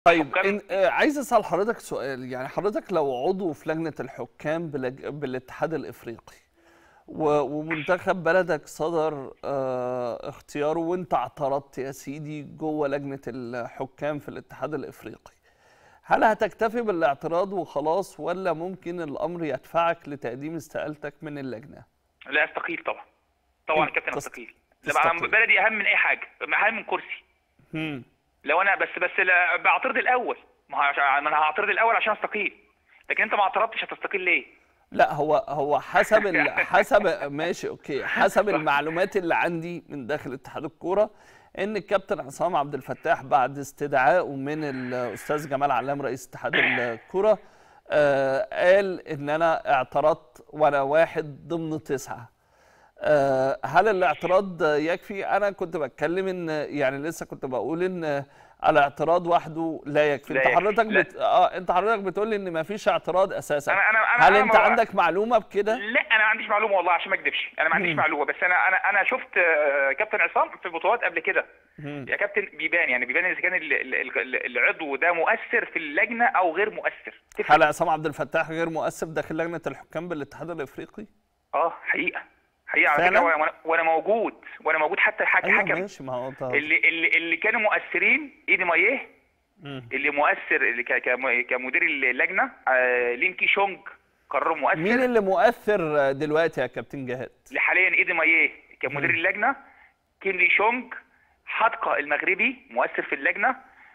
طيب حكام- إن آه، عايز اسال حضرتك سؤال يعني حضرتك لو عضو في لجنه الحكام بلج... بالاتحاد الافريقي و... ومنتخب بلدك صدر آه اختياره وانت اعترضت يا سيدي جوه لجنه الحكام في الاتحاد الافريقي هل هتكتفي بالاعتراض وخلاص ولا ممكن الامر يدفعك لتقديم استقالتك من اللجنه لا استقيل طبعا طبعا إيه، كابتن تست- استقيل طبعا تستقيل. بلدي اهم من اي حاجه اهم من كرسي مم. لو انا بس بس لا- بعترض الاول ما هو عشان- ما انا هعترض الاول عشان استقيل لكن انت ما اعترضتش هتستقيل ليه لا هو هو حسب ال... حسب ماشي اوكي حسب المعلومات اللي عندي من داخل اتحاد الكوره ان الكابتن عصام عبد الفتاح بعد استدعائه من الاستاذ جمال علام رئيس اتحاد الكوره آه قال ان انا اعترضت وانا واحد ضمن تسعه آه، هل الاعتراض يكفي؟ أنا كنت بتكلم إن يعني لسه كنت بقول إن الاعتراض وحده لا يكفي، لا أنت يكفي، حضرتك لا. بت... آه أنت حضرتك بتقول لي إن مفيش اعتراض أساسا، أنا- أنا- أنا- هل أنا أنت ما- عندك معلومة بكده؟ لا انا ما عنديش معلومه والله عشان ما اكذبش انا ما عنديش مم. معلومه بس انا انا انا شفت آه، كابتن عصام في بطولات قبل كده مم. يا كابتن بيبان يعني بيبان اذا كان ال- ال- ال- العضو ده مؤثر في اللجنه او غير مؤثر تفرق. هل عصام عبد الفتاح غير مؤثر داخل لجنة الحكام بالاتحاد الافريقي؟ اه حقيقه حقيقه على فعلا؟ فكره وانا وانا موجود وانا موجود حتى حك ايوه حكم ماشي ما هو طب. اللي اللي اللي كانوا مؤثرين ايدي مايه مم. اللي مؤثر اللي ك- كم- كمدير اللجنه آه لينكي شونج قرار مؤثر مين اللي مؤثر دلوقتي يا كابتن جهاد؟ حاليا ايدي مايه كمدير اللجنه كينلي شونج حدقه المغربي مؤثر في اللجنه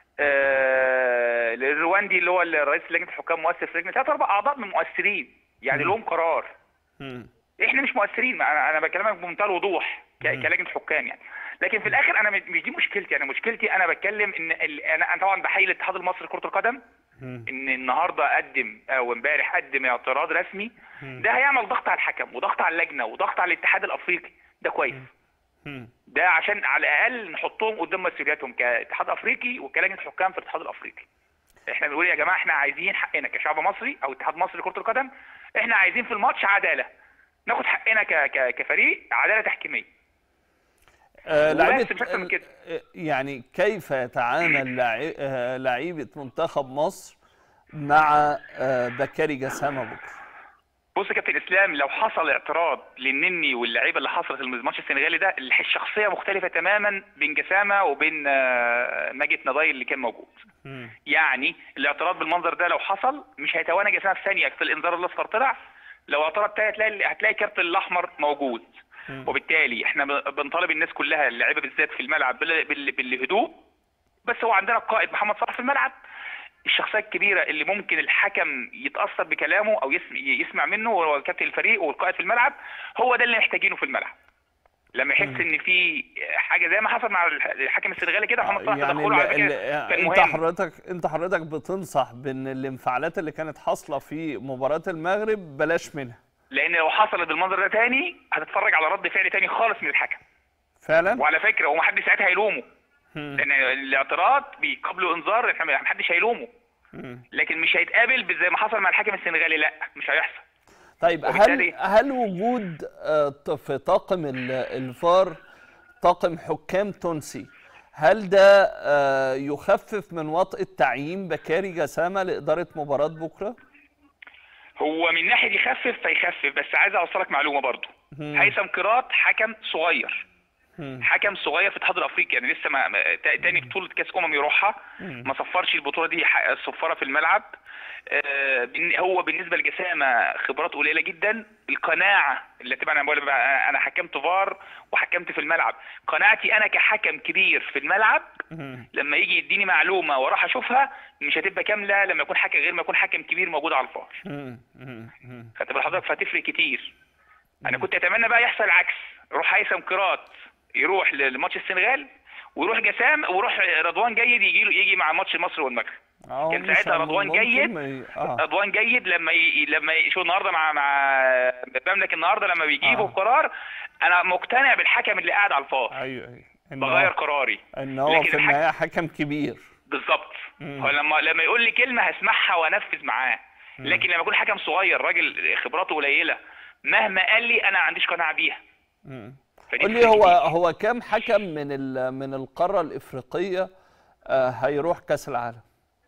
آه الرواندي اللي هو رئيس لجنه الحكام مؤثر في اللجنه ثلاث اربع اعضاء من مؤثرين يعني مم. لهم قرار مم. احنا مش مؤثرين ما انا انا بكلمك بمنتهى الوضوح ك- مم. كلجنه حكام يعني لكن في الاخر انا مش مش دي مشكلتي انا مشكلتي انا بتكلم ان ال- انا انا طبعا بحيي الاتحاد المصري لكره القدم مم. ان النهارده قدم او امبارح قدم اعتراض رسمي مم. ده هيعمل ضغط على الحكم وضغط على اللجنه وضغط على الاتحاد الافريقي ده كويس مم. ده عشان على الاقل نحطهم قدام مسؤولياتهم كاتحاد افريقي وكلجنه حكام في الاتحاد الافريقي احنا بنقول يا جماعه احنا عايزين حقنا كشعب مصري او اتحاد مصري لكره القدم احنا عايزين في الماتش عداله ناخد حقنا ك... ك... كفريق عداله تحكيميه آه، وبس، لعيبة مش أكتر من كده. آه، يعني كيف يتعامل لاعي- آه، لعيبة منتخب مصر مع آه، بكاري جسامة بكرة؟ بص يا كابتن اسلام لو حصل اعتراض للنني واللعيبه اللي حصلت في الماتش السنغالي ده الشخصيه مختلفه تماما بين جسامه وبين آه، ماجد نضاي اللي كان موجود مم. يعني الاعتراض بالمنظر ده لو حصل مش هيتوانى جسامه في ثانيه في الانذار الاصفر طلع لو اعترض تاني هتلاقي هتلاقي الكارت الاحمر موجود مم. وبالتالي احنا ب- بنطالب الناس كلها اللعيبه بالذات في الملعب بال- بال- بالهدوء بس هو عندنا القائد محمد صلاح في الملعب الشخصيه الكبيره اللي ممكن الحكم يتاثر بكلامه او يسمع, يسمع منه هو كابتن الفريق والقائد في الملعب هو ده اللي محتاجينه في الملعب لما يحس ان في حاجه زي ما حصل مع الح- الحكم السنغالي كده محمد صلاح يعني تدخله على ال- فكره ال- كان انت مهم حضرتك انت حضرتك بتنصح بان الانفعالات اللي كانت حاصله في مباراه المغرب بلاش منها لان لو حصلت بالمنظر ده تاني هتتفرج على رد فعل تاني خالص من الحكم فعلا وعلى فكره ومحدش ساعتها هيلومه مم. لان الاعتراض بيقابله انذار إحنا محدش هيلومه مم. لكن مش هيتقابل زي ما حصل مع الحكم السنغالي لا مش هيحصل طيب هل وبالتالي- هل وجود آه، ط- في طاقم ال- الفار طاقم حكام تونسي هل ده آه، يخفف من وطء تعيين بكاري جسامة لإدارة مباراة بكرة؟ هو من ناحيه يخفف فيخفف بس عايز اوصلك معلومه برضو مم. هيثم قيراط حكم صغير مم. حكم صغير في الاتحاد الافريقي يعني لسه ما ما- تا- تاني بطوله كاس امم يروحها مم. ما صفرش البطوله دي ح- صفاره في الملعب آه، بن- هو بالنسبه لجسامه خبرات قليله جدا القناعه اللي تبقى انا بقول بقى انا حكمت فار وحكمت في الملعب قناعتي انا كحكم كبير في الملعب مم. لما يجي يديني معلومه واروح اشوفها مش هتبقى كامله لما يكون حكم غير ما يكون حكم كبير موجود على الفار مم. مم. مم. خدت بال حضرتك فهتفرق كتير انا كنت اتمنى بقى يحصل العكس يروح هيثم قيراط يروح ل- لماتش السنغال ويروح جسام ويروح رضوان جيد يجي له يجي مع ماتش مصر والمغرب آه، كان مش ساعتها عم- رضوان ممكن جيد. ما ي- آه. رضوان جيد لما ي... لما ي... شو النهارده مع مع بملك النهارده لما بيجيبوا آه. قرار انا مقتنع بالحكم اللي قاعد على الفار أيوه أيوه إن بغير هو- قراري إن هو لكن في الحكم- النهاية حكم كبير بالظبط مم. هو لما لما يقول لي كلمه هسمعها وانفذ معاه لكن لما يكون حكم صغير راجل خبراته قليله مهما قال لي انا ما عنديش قناعه بيها مم. فدي قول لي تفرق هو كتير. هو كام حكم من ال- من القاره الافريقيه آه، هيروح كاس العالم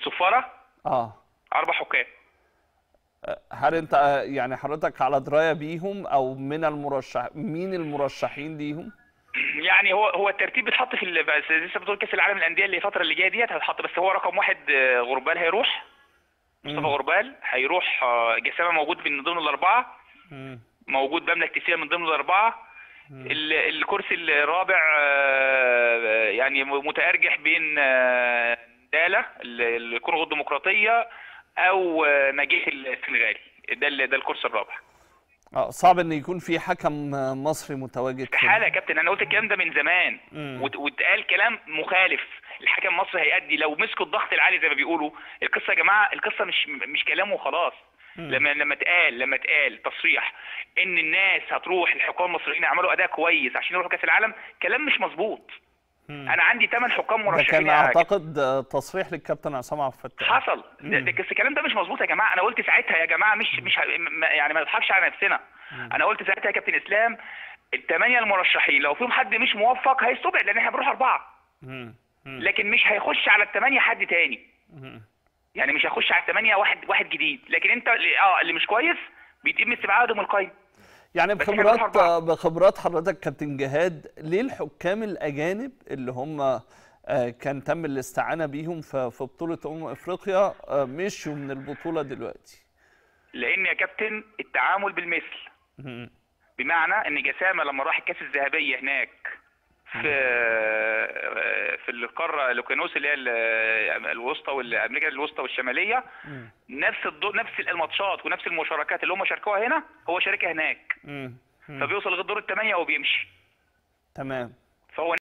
صفاره اه اربع حكام هل انت آه، يعني حضرتك على درايه بيهم او من المرشح مين المرشحين ليهم يعني هو هو الترتيب بيتحط في ال- بس لسه بتقول كاس العالم للانديه اللي الفتره اللي جايه ديت هتحط بس هو رقم واحد آه، غربال هيروح مصطفى مم. غربال هيروح آه، جسامه موجود من ضمن الاربعه مم. موجود بملك تيسير من ضمن الاربعه ال- الكرسي الرابع آه، يعني متأرجح بين آه، دالة ال- الكونغو الديمقراطية أو آه، نجيح السنغالي ده ال- ده الكرسي الرابع اه صعب ان يكون في حكم آه، مصري متواجد في استحالة يا كابتن أنا قلت الكلام ده من زمان مم. وت- واتقال كلام مخالف الحكم المصري هيأدي لو مسكوا الضغط العالي زي ما بيقولوا القصة يا جماعة القصة مش مش كلام وخلاص لما لما اتقال لما اتقال تصريح ان الناس هتروح الحكام المصريين يعملوا اداء كويس عشان يروحوا كاس العالم كلام مش مظبوط مم. انا عندي ثمان حكام ده مرشحين كان يا اعتقد آه، تصريح للكابتن عصام عبد الفتاح حصل ده ده بس الكلام ده مش مظبوط يا جماعه انا قلت ساعتها يا جماعه مش مش ه- م- يعني ما نضحكش على نفسنا انا قلت ساعتها يا كابتن اسلام الثمانيه المرشحين لو فيهم حد مش موفق هيستبعد لان احنا بنروح اربعه مم. مم. لكن مش هيخش على الثمانيه حد تاني مم. يعني مش هيخش على الثمانيه واحد واحد جديد لكن انت اللي- اه اللي مش كويس بيتم استبعاده من القايمه يعني بس احنا بنروح بخبرات أربعة. بخبرات حضرتك كابتن جهاد ليه الحكام الاجانب اللي هم آه، كان تم الاستعانه بيهم في في بطوله امم افريقيا آه، مشوا من البطوله دلوقتي لان يا كابتن التعامل بالمثل مم. بمعنى ان جسامه لما راح الكاس الذهبيه هناك في في القاره لوكانوس اللي هي ال- الوسطى والامريكا الوسطى والشماليه مم. نفس الدو... نفس الماتشات ونفس المشاركات اللي هم شاركوها هنا هو شاركها هناك مم. مم. فبيوصل لغايه دور الثمانيه وبيمشي تمام